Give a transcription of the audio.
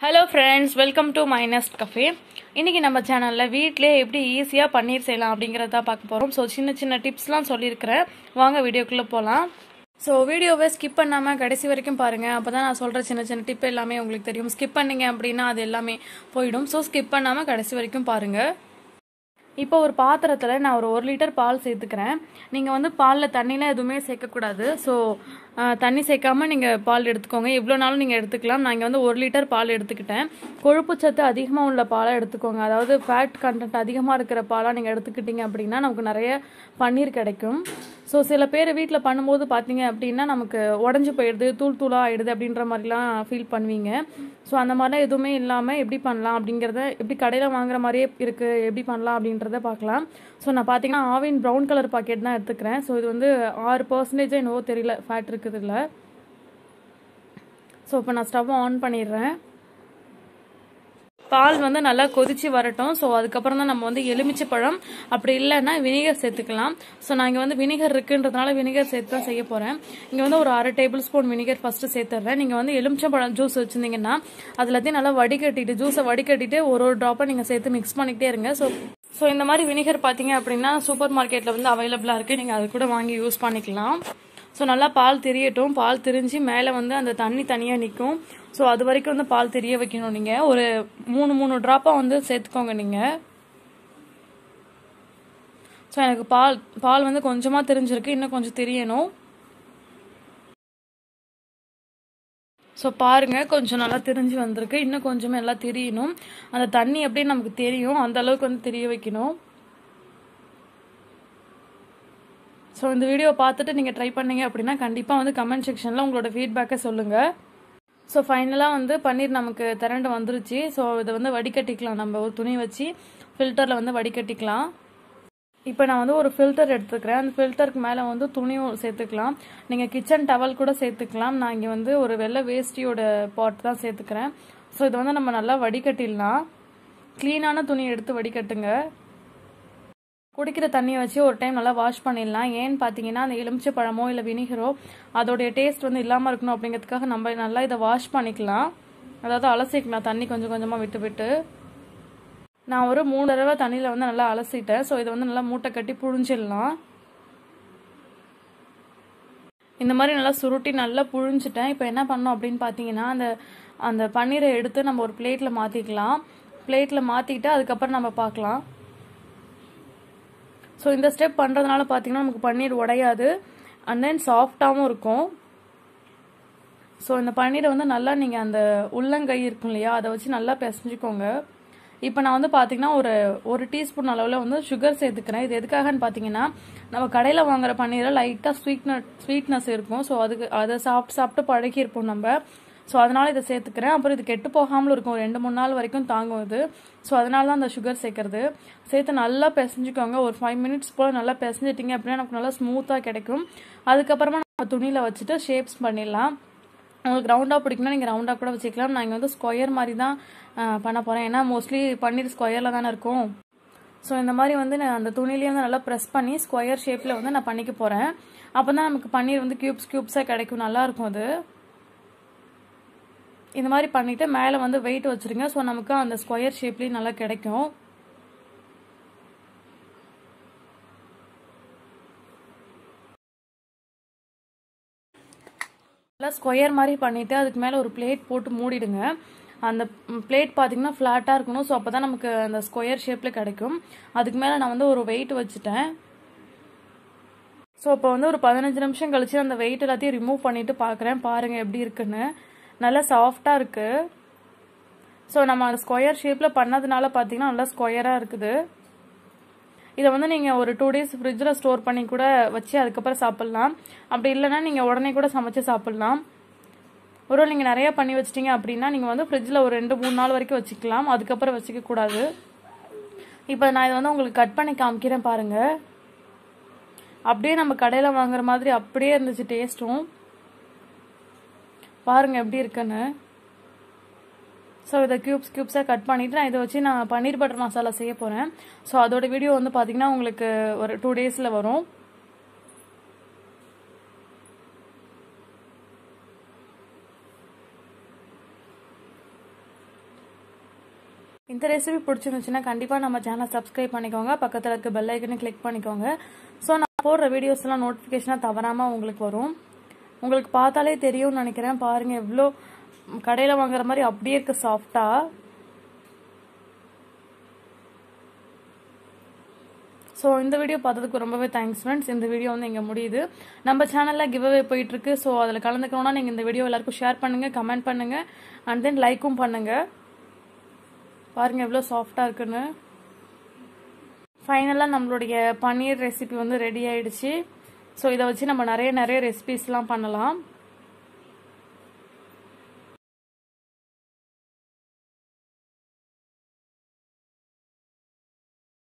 hello friends welcome to Mynest cafe இன்றைக்கி நம்ம சேனலில் வீட்டிலே எப்படி ஈஸியாக பன்னீர் செய்யலாம் அப்படிங்கிறத பார்க்க போகிறோம் ஸோ சின்ன சின்ன டிப்ஸ்லாம் சொல்லியிருக்கிறேன் வாங்க வீடியோக்குள்ளே போகலாம் ஸோ வீடியோவை ஸ்கிப் பண்ணாமல் கடைசி வரைக்கும் பாருங்கள் அப்போ தான் நான் சொல்கிற சின்ன சின்ன டிப் எல்லாமே உங்களுக்கு தெரியும் ஸ்கிப் பண்ணீங்க அப்படின்னா அது எல்லாமே போயிடும் ஸோ ஸ்கிப் பண்ணாமல் கடைசி வரைக்கும் பாருங்கள் இப்போ ஒரு பாத்திரத்தில் நான் ஒரு ஒரு லிட்டர் பால் சேர்த்துக்கிறேன் நீங்கள் வந்து பாலில் தண்ணிலாம் எதுவுமே சேர்க்கக்கூடாது ஸோ தண்ணி சேர்க்காம நீங்கள் பால் எடுத்துக்கோங்க எவ்வளோ நாளும் நீங்கள் எடுத்துக்கலாம் நான் இங்கே வந்து ஒரு லிட்டர் பால் எடுத்துக்கிட்டேன் கொழுப்பு சத்து அதிகமாக உள்ள பாலாக எடுத்துக்கோங்க அதாவது ஃபேட் கண்டென்ட் அதிகமாக இருக்கிற பாலாக நீங்கள் எடுத்துக்கிட்டீங்க அப்படின்னா நமக்கு நிறைய பன்னீர் கிடைக்கும் ஸோ சில பேர் வீட்டில் பண்ணும்போது பார்த்தீங்க அப்படின்னா நமக்கு உடஞ்சி போயிடுது தூள் தூளாக ஆயிடுது அப்படின்ற மாதிரிலாம் ஃபீல் பண்ணுவீங்க ஸோ அந்த மாதிரிலாம் எதுவுமே இல்லாமல் எப்படி பண்ணலாம் அப்படிங்கிறத எப்படி கடையில் வாங்குற மாதிரியே இருக்குது எப்படி பண்ணலாம் அப்படின்றத பார்க்கலாம் ஸோ நான் பார்த்தீங்கன்னா ஆவின் ப்ரௌன் கலர் பாக்கெட் தான் எடுத்துக்கிறேன் ஸோ இது வந்து ஆறு பர்சன்டேஜ் என்னவோ தெரியல ஃபேட் இருக்குது இல்லை ஸோ இப்போ நான் ஸ்டவ் ஆன் பண்ணிடுறேன் பால் வந்து நல்லா கொதிச்சு வரட்டும் ஸோ அதுக்கப்புறம் தான் நம்ம வந்து எலுமிச்சை பழம் அப்படி இல்லைன்னா வினிகர் சேர்த்துக்கலாம் ஸோ நான் இங்கே வந்து வினிகர் இருக்குன்றதுனால வினிகர் சேர்த்து தான் செய்ய போகிறேன் இங்கே வந்து ஒரு அரை டேபிள் ஸ்பூன் வினிகர் ஃபஸ்ட்டு சேர்த்துட்றேன் நீங்கள் வந்து எலுமிச்சை பழம் ஜூஸ் வச்சுருந்தீங்கன்னா அது எல்லாத்தையும் நல்லா வடிகட்டிட்டு ஜூஸை வடிகட்டிட்டு ஒரு ஒரு ட்ராப்பை நீங்கள் சேர்த்து மிக்ஸ் பண்ணிக்கிட்டே இருங்க ஸோ ஸோ இந்த மாதிரி வினிகர் பார்த்தீங்க அப்படின்னா சூப்பர் மார்க்கெட்டில் வந்து அவைலபிளாக இருக்குது நீங்கள் அது கூட வாங்கி யூஸ் பண்ணிக்கலாம் ஸோ நல்லா பால் திரியட்டும் பால் திரிஞ்சு மேலே வந்து அந்த தண்ணி தனியாக நிற்கும் ஸோ அது வரைக்கும் வந்து பால் தெரிய வைக்கணும் நீங்கள் ஒரு மூணு மூணு ட்ராப்பாக வந்து சேர்த்துக்கோங்க நீங்கள் ஸோ எனக்கு பால் பால் வந்து கொஞ்சமாக தெரிஞ்சிருக்கு இன்னும் கொஞ்சம் தெரியணும் ஸோ பாருங்கள் கொஞ்சம் நல்லா தெரிஞ்சு வந்திருக்கு இன்னும் கொஞ்சமே நல்லா தெரியணும் அந்த தண்ணி அப்படியே நமக்கு தெரியும் அந்த அளவுக்கு வந்து தெரிய வைக்கணும் ஸோ இந்த வீடியோ பார்த்துட்டு நீங்கள் ட்ரை பண்ணீங்க அப்படின்னா கண்டிப்பாக வந்து கமெண்ட் செக்ஷனில் உங்களோட ஃபீட்பேக்கை சொல்லுங்கள் ஸோ ஃபைனலாக வந்து பன்னீர் நமக்கு திரண்டு வந்துருச்சு ஸோ இதை வந்து வடிகட்டிக்கலாம் நம்ம ஒரு துணி வச்சு ஃபில்டரில் வந்து வடிகட்டிக்கலாம் இப்போ நான் வந்து ஒரு ஃபில்டர் எடுத்துக்கிறேன் அந்த ஃபில்டருக்கு மேலே வந்து துணியும் சேர்த்துக்கலாம் நீங்கள் கிச்சன் டவல் கூட சேர்த்துக்கலாம் நான் இங்கே வந்து ஒரு வெள்ளை வேஸ்டியோட பாட் தான் சேர்த்துக்கிறேன் ஸோ இதை வந்து நம்ம நல்லா வடிகட்டிடலாம் க்ளீனான துணி எடுத்து வடிகட்டுங்க குடிக்கிற தண்ணியை வச்சு ஒரு டைம் நல்லா வாஷ் பண்ணிடலாம் ஏன்னு பார்த்தீங்கன்னா அந்த எலுமிச்சை பழமோ இல்லை வினிகரோ அதோடைய டேஸ்ட் வந்து இல்லாமல் இருக்கணும் அப்படிங்கிறதுக்காக நம்ம நல்லா இதை வாஷ் பண்ணிக்கலாம் அதாவது அலசிக்கலாம் தண்ணி கொஞ்சம் கொஞ்சமாக விட்டு விட்டு நான் ஒரு மூணு தடவை தண்ணியில் வந்து நல்லா அலசிட்டேன் ஸோ இதை வந்து நல்லா மூட்டை கட்டி புழிஞ்சிடலாம் இந்த மாதிரி நல்லா சுருட்டி நல்லா புழிஞ்சிட்டேன் இப்போ என்ன பண்ணோம் அப்படின்னு பார்த்தீங்கன்னா அந்த அந்த பன்னீரை எடுத்து நம்ம ஒரு பிளேட்டில் மாற்றிக்கலாம் பிளேட்டில் மாற்றிக்கிட்டு அதுக்கப்புறம் நம்ம பார்க்கலாம் ஸோ இந்த ஸ்டெப் பண்ணுறதுனால பார்த்தீங்கன்னா நமக்கு பன்னீர் உடையாது அண்ட் தென் சாஃப்டாகவும் இருக்கும் ஸோ இந்த பன்னீரை வந்து நல்லா நீங்கள் அந்த உள்ளங்கை இருக்கும் இல்லையா அதை வச்சு நல்லா பிசைஞ்சுக்கோங்க இப்போ நான் வந்து பார்த்தீங்கன்னா ஒரு ஒரு டீஸ்பூன் அளவில் வந்து சுகர் சேர்த்துக்கிறேன் இது எதுக்காகன்னு பார்த்தீங்கன்னா நம்ம கடையில் வாங்குற பன்னீரில் லைட்டாக ஸ்வீட்னஸ் ஸ்வீட்னஸ் இருக்கும் ஸோ அதுக்கு அதை சாப்பிட்டு சாப்பிட்டு பழகியிருப்போம் நம்ம ஸோ அதனால் இதை சேர்த்துக்கிறேன் அப்புறம் இது கெட்டு போகாமல் இருக்கும் ரெண்டு மூணு நாள் வரைக்கும் தாங்கும் இது ஸோ அதனால தான் அந்த சுகர் சேர்க்கறது சேர்த்து நல்லா பிசைஞ்சுக்கோங்க ஒரு ஃபைவ் மினிட்ஸ் போல் நல்லா பிசைஞ்சிட்டிங்க அப்படின்னா நமக்கு நல்லா ஸ்மூத்தாக கிடைக்கும் அதுக்கப்புறமா நம்ம துணியில் வச்சுட்டு ஷேப்ஸ் பண்ணிடலாம் உங்களுக்கு ரவுண்டாக பிடிக்குன்னா நீங்கள் ரவுண்டாக கூட வச்சுக்கலாம் நான் இங்கே வந்து ஸ்கொயர் மாதிரி தான் பண்ண போகிறேன் ஏன்னா மோஸ்ட்லி பன்னீர் ஸ்கொயரில் தானே இருக்கும் ஸோ இந்த மாதிரி வந்து நான் அந்த துணிலேயே வந்து நல்லா ப்ரெஸ் பண்ணி ஸ்கொயர் ஷேப்பில் வந்து நான் பண்ணிக்க போகிறேன் அப்போ தான் நமக்கு பன்னீர் வந்து க்யூப்ஸ் க்யூப்ஸாக கிடைக்கும் நல்லாயிருக்கும் அது இந்த மாதிரி பண்ணிவிட்டு மேலே வந்து வெயிட் வச்சுருங்க ஸோ நமக்கு அந்த ஸ்கொயர் ஷேப்லேயும் நல்லா கிடைக்கும் நல்லா ஸ்கொயர் மாதிரி பண்ணிவிட்டு அதுக்கு மேலே ஒரு பிளேட் போட்டு மூடிடுங்க அந்த பிளேட் பார்த்தீங்கன்னா ஃப்ளாட்டாக இருக்கணும் ஸோ அப்போ தான் நமக்கு அந்த ஸ்கொயர் ஷேப்பில் கிடைக்கும் அதுக்கு மேலே நான் வந்து ஒரு வெயிட் வச்சுட்டேன் ஸோ இப்போ வந்து ஒரு பதினஞ்சு நிமிஷம் கழிச்சு அந்த வெயிட் எல்லாத்தையும் ரிமூவ் பண்ணிவிட்டு பார்க்குறேன் பாருங்கள் எப்படி இருக்குன்னு நல்லா சாஃப்டாக இருக்குது ஸோ நம்ம அந்த ஸ்கொயர் ஷேப்பில் பண்ணதுனால பார்த்தீங்கன்னா நல்லா ஸ்கொயராக இருக்குது இதை வந்து நீங்கள் ஒரு டூ டேஸ் ஃப்ரிட்ஜில் ஸ்டோர் பண்ணி கூட வச்சு அதுக்கப்புறம் சாப்பிட்லாம் அப்படி இல்லைன்னா நீங்கள் உடனே கூட சமைச்சு சாப்பிட்லாம் ஒரு நீங்கள் நிறையா பண்ணி வச்சிட்டிங்க அப்படின்னா நீங்கள் வந்து ஃப்ரிட்ஜில் ஒரு ரெண்டு மூணு நாள் வரைக்கும் வச்சுக்கலாம் அதுக்கப்புறம் வச்சுக்க கூடாது இப்போ நான் இதை வந்து உங்களுக்கு கட் பண்ணி காமிக்கிறேன் பாருங்கள் அப்படியே நம்ம கடையில் வாங்குற மாதிரி அப்படியே இருந்துச்சு டேஸ்ட்டும் பாருங்கள் எப்படி இருக்குன்னு ஸோ இதை க்யூப்ஸ் க்யூப்ஸாக கட் பண்ணிவிட்டு நான் இதை வச்சு நான் பன்னீர் பட்டர் மசாலா செய்ய போகிறேன் ஸோ அதோட வீடியோ வந்து பார்த்திங்கன்னா உங்களுக்கு ஒரு டூ டேஸில் வரும் இந்த ரெசிபி பிடிச்சிருந்துச்சுன்னா கண்டிப்பாக நம்ம சேனலை சப்ஸ்கிரைப் பண்ணிக்கோங்க பக்கத்தில் இருக்க பெல் ஐக்கனை கிளிக் பண்ணிக்கோங்க ஸோ நான் போடுற வீடியோஸ்லாம் நோட்டிஃபிகேஷனாக தவறாமல் உங்களுக்கு வரும் உங்களுக்கு பார்த்தாலே தெரியும்னு நினைக்கிறேன் பாருங்கள் எவ்வளோ கடையில் வாங்குற மாதிரி அப்படியே இருக்கு சாஃப்டாக ஸோ இந்த வீடியோ பார்த்ததுக்கு ரொம்பவே தேங்க்ஸ் ஃப்ரெண்ட்ஸ் இந்த வீடியோ வந்து இங்கே முடியுது நம்ம சேனலில் கிவ் அவே போயிட்டுருக்கு ஸோ அதில் கலந்துக்கணும்னா நீங்கள் இந்த வீடியோ எல்லாருக்கும் ஷேர் பண்ணுங்கள் கமெண்ட் பண்ணுங்கள் அண்ட் தென் லைக்கும் பண்ணுங்கள் பாருங்கள் எவ்வளோ சாஃப்டாக இருக்குன்னு ஃபைனலாக நம்மளுடைய பன்னீர் ரெசிபி வந்து ரெடி ஆயிடுச்சு ஸோ இதை வச்சு நம்ம நிறைய நிறைய ரெசிபிஸ்லாம் பண்ணலாம்